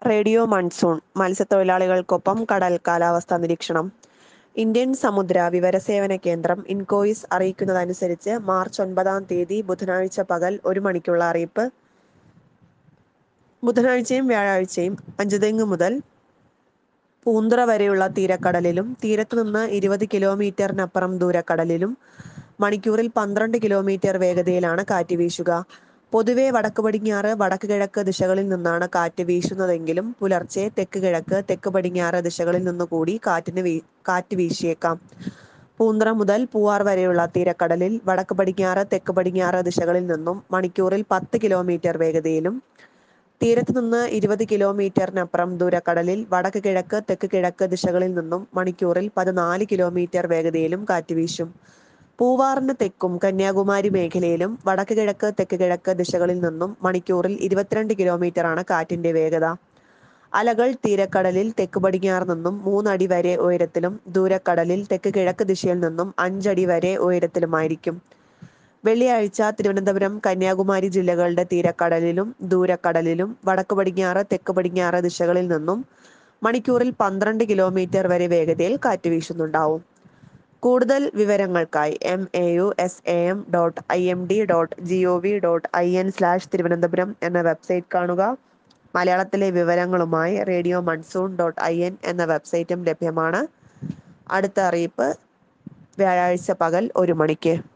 radio monsoon മത്സ്യത്തൊഴിലാളികൾക്കൊപ്പം കടൽ കാലാവസ്ഥാ നിരീക്ഷണം ഇന്ത്യൻ സമുദ്ര വിവരസേവന കേന്ദ്രം ഇൻകോയിസ് അറിയിക്കുന്നതനുസരിച്ച് മാർച്ച് ഒൻപതാം തീയതി ബുധനാഴ്ച പകൽ ഒരു മണിക്കുള്ള അറിയിപ്പ് ബുധനാഴ്ചയും വ്യാഴാഴ്ചയും അഞ്ചുതെങ്ങ് മുതൽ പൂന്തുറ വരെയുള്ള തീരക്കടലിലും തീരത്തുനിന്ന് ഇരുപത് കിലോമീറ്ററിനപ്പുറം ദൂരക്കടലിലും മണിക്കൂറിൽ പന്ത്രണ്ട് കിലോമീറ്റർ വേഗതയിലാണ് കാറ്റ് വീശുക പൊതുവെ വടക്ക് പടിഞ്ഞാറ് വടക്ക് കിഴക്ക് ദിശകളിൽ നിന്നാണ് കാറ്റ് വീശുന്നതെങ്കിലും പുലർച്ചെ തെക്ക് കിഴക്ക് തെക്ക് പടിഞ്ഞാറ് ദിശകളിൽ നിന്നുകൂടി കാറ്റിന് വീ കാറ്റ് വീശിയേക്കാം പൂന്തുറ മുതൽ പൂവാർ വരെയുള്ള തീരക്കടലിൽ വടക്ക് പടിഞ്ഞാറ് തെക്ക് പടിഞ്ഞാറ് ദിശകളിൽ നിന്നും മണിക്കൂറിൽ പത്ത് കിലോമീറ്റർ വേഗതയിലും തീരത്ത് നിന്ന് ഇരുപത് കിലോമീറ്ററിനപ്പുറം ദൂരക്കടലിൽ വടക്ക് കിഴക്ക് തെക്ക് കിഴക്ക് ദിശകളിൽ നിന്നും മണിക്കൂറിൽ പതിനാല് കിലോമീറ്റർ വേഗതയിലും കാറ്റ് വീശും പൂവാറിന് തെക്കും കന്യാകുമാരി മേഖലയിലും വടക്ക് കിഴക്ക് തെക്ക് കിഴക്ക് ദിശകളിൽ നിന്നും മണിക്കൂറിൽ ഇരുപത്തിരണ്ട് കിലോമീറ്റർ ആണ് കാറ്റിന്റെ വേഗത അലകൾ തീരക്കടലിൽ തെക്ക് പടിഞ്ഞാറ് നിന്നും മൂന്നടി വരെ ഉയരത്തിലും ദൂരക്കടലിൽ തെക്ക് കിഴക്ക് ദിശയിൽ നിന്നും അഞ്ചടി വരെ ഉയരത്തിലുമായിരിക്കും വെള്ളിയാഴ്ച തിരുവനന്തപുരം കന്യാകുമാരി ജില്ലകളുടെ തീരക്കടലിലും ദൂരക്കടലിലും വടക്ക് പടിഞ്ഞാറ് തെക്ക് പടിഞ്ഞാറ് ദിശകളിൽ നിന്നും മണിക്കൂറിൽ പന്ത്രണ്ട് കിലോമീറ്റർ വരെ വേഗതയിൽ കാറ്റ് വീശുന്നുണ്ടാവും കൂടുതൽ വിവരങ്ങൾക്കായി M A U S A M dot I M D dot G O V dot I N slash Thiruvananthapuram എന്ന വെബ്സൈറ്റ് കാണുക മലയാളത്തിലെ വിവരങ്ങളുമായി radio monsoon dot I N എന്ന വെബ്സൈറ്റും ലഭ്യമാണ് അടുത്ത അറിയിപ്പ് വ്യാഴാഴ്ച പകൽ ഒരു മണിക്ക്